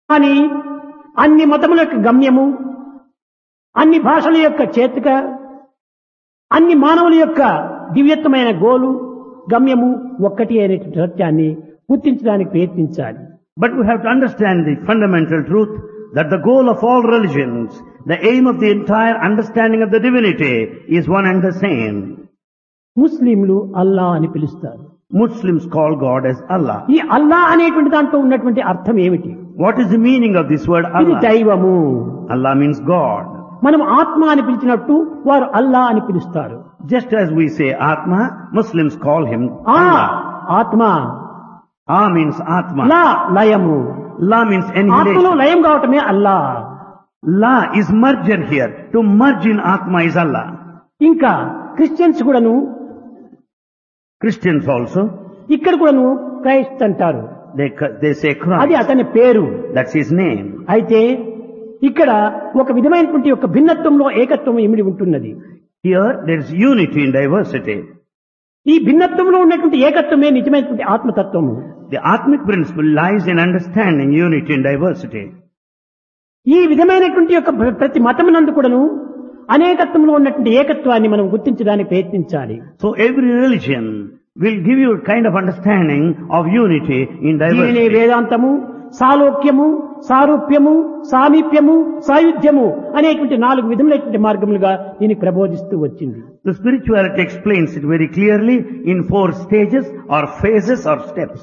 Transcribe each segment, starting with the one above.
కానీ అన్ని మతముల యొక్క గమ్యము అన్ని భాషల యొక్క చేతిక అన్ని మానవుల యొక్క దివ్యత్వమైన గోలు గమ్యము ఒక్కటి అయినటువంటి సత్యాన్ని గుర్తించడానికి ప్రయత్నించాలి But we have to understand the fundamental truth that the goal of all religions, the aim of the entire understanding of the divinity is one and the same. ముస్లింలు అల్లా అని పిలుస్తారు Muslims call God as Allah. ఈ అల్లా అనేటువంటి దాంట్లో ఉన్నటువంటి అర్థం ఏమిటి What is the meaning of this word ఇది Allah? దైవము Allah means God. మనం ఆత్మ అని పిలిచినట్టు వారు అల్లా అని పిలుస్తారు Just as we say Atma, Muslims call him ఆ Allah. ఆత్మ A means Atma. లా లయము La means ఆత్మలో annihilation. లయం కావటమే Allah La is merger here. To merge in Atma is Allah. ఇంకా క్రిస్టియన్స్ కూడాను Christians also, ఇక్కడ కూడాను క్రైస్ట్ అంటారు they, c- they say అది Christ. అతని పేరు That's his name. అయితే ఇక్కడ ఒక విధమైనటువంటి ఒక భిన్నత్వంలో ఏకత్వం ఇమిడి ఉంటున్నది Here there is unity in diversity. ఈ భిన్నత్వంలో ఉన్నటువంటి ఏకత్వమే నిజమైనటువంటి ఆత్మతత్వము The Atmic principle lies in understanding unity in diversity. ఈ విధమైనటువంటి యొక్క ప్ర- ప్రతి మతమునందు కూడాను అనేకత్వంలో ఉన్నటువంటి ఏకత్వాన్ని మనం గుర్తించడానికి ప్రయత్నించాలి So every religion will give you a kind of understanding of unity in దీనినే diversity. వేదాంతము సాలోక్యము సారూప్యము సామీప్యము సాయుధ్యము అనేటువంటి నాలుగు విధములైనటువంటి మార్గములుగా దీన్ని ప్రబోధిస్తూ వచ్చింది The spirituality explains it very clearly in four stages or phases or steps.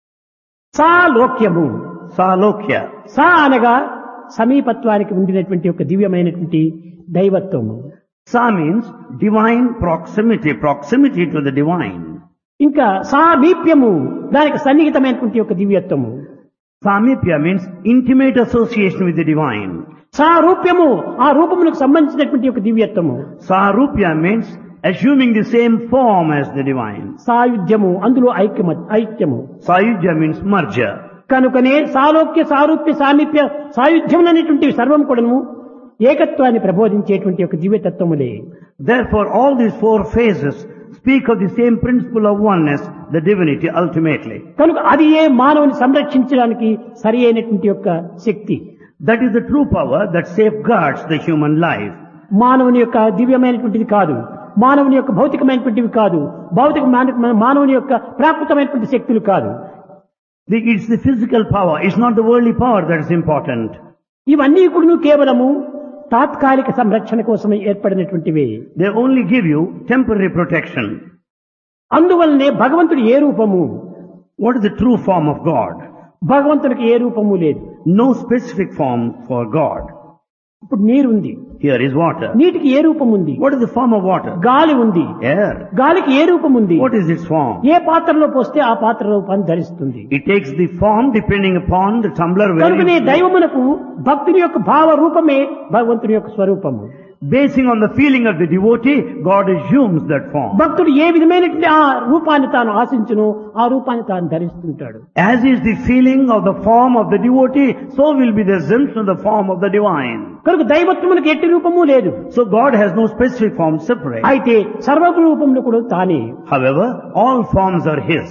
సాలోక్యము Salokya. సా అనగా సమీపత్వానికి ఉండినటువంటి ఒక దివ్యమైనటువంటి దైవత్వము Sa means divine proximity, proximity to the divine. ఇంకా సామీప్యము దానికి సన్నిహితమైనటువంటి ఒక దివ్యత్వము Samipya means intimate association with the divine. సారూప్యము ఆ రూపములకు సంబంధించినటువంటి ఒక దివ్యత్వము Sarupya means assuming the same form as the divine. సాయుధ్యము అందులో ఐక్యమ ఐక్యము Sayujya means merger. కనుకనే సాలోక్య సారూప్య సామీప్య సాయుధ్యం అనేటువంటి సర్వం కూడాను ఏకత్వాన్ని ప్రబోధించేటువంటి ఒక దివ్యతత్వములే Therefore, all these four phases speak of the same principle of oneness, the divinity ultimately. కనుక అది ఏ మానవుని సంరక్షించడానికి సరి అయినటువంటి యొక్క శక్తి That is the true power that safeguards the human life. మానవుని యొక్క దివ్యమైనటువంటిది కాదు మానవుని యొక్క భౌతికమైనటువంటివి కాదు భౌతిక మాన- మానవుని యొక్క ప్రాకృతమైనటువంటి శక్తులు కాదు The, it's the physical power, it's not the worldly power that is important. ఇవన్నీ కూడా కేవలము తాత్కాలిక సంరక్షణ కోసం ఏర్పడినటువంటివే They only give you temporary protection. అందువల్లనే భగవంతుడు ఏ రూపము What is the true form of God? భగవంతునికి ఏ రూపము లేదు No specific form for God. ఇప్పుడు నీరు ఉంది Here is water. నీటికి ఏ రూపం ఉంది What is the form of water? గాలి ఉంది Air. గాలికి ఏ రూపం ఉంది What is its form? ఏ పాత్రలో పోస్తే ఆ పాత్ర రూపాన్ని ధరిస్తుంది It takes the form depending upon the tumbler where కనుకనే you దైవమునకు భక్తుని యొక్క భావ రూపమే భగవంతుని యొక్క స్వరూపము Basing on the feeling of the devotee, God assumes that form. భక్తుడు ఏ విధమైనటువంటి ఆ రూపాన్ని తాను ఆశించును ఆ రూపాన్ని తాను ధరిస్తుంటాడు As is the feeling of the form of the devotee, so will be the assumption of the form of the divine. కనుక దైవత్వమునకు ఎట్టి రూపము లేదు So God has no specific form separate. అయితే సర్వ రూపంలో కూడా తానే However, all forms are His.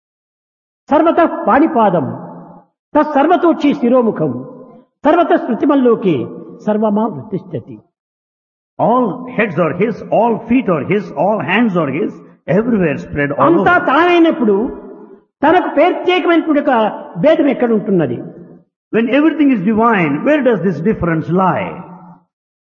సర్వత పాణిపాదం తత్సర్వతోచ్చి శిరోముఖం సర్వత స్మృతిమల్లోకి సర్వమా వృత్తిష్టతి All heads are His, all feet are His, all hands are His, everywhere spread all అంతా over. తానైనప్పుడు తనకు ప్రత్యేకమైనటువంటి ఒక భేదం ఎక్కడ ఉంటున్నది When everything is divine, where does this difference lie?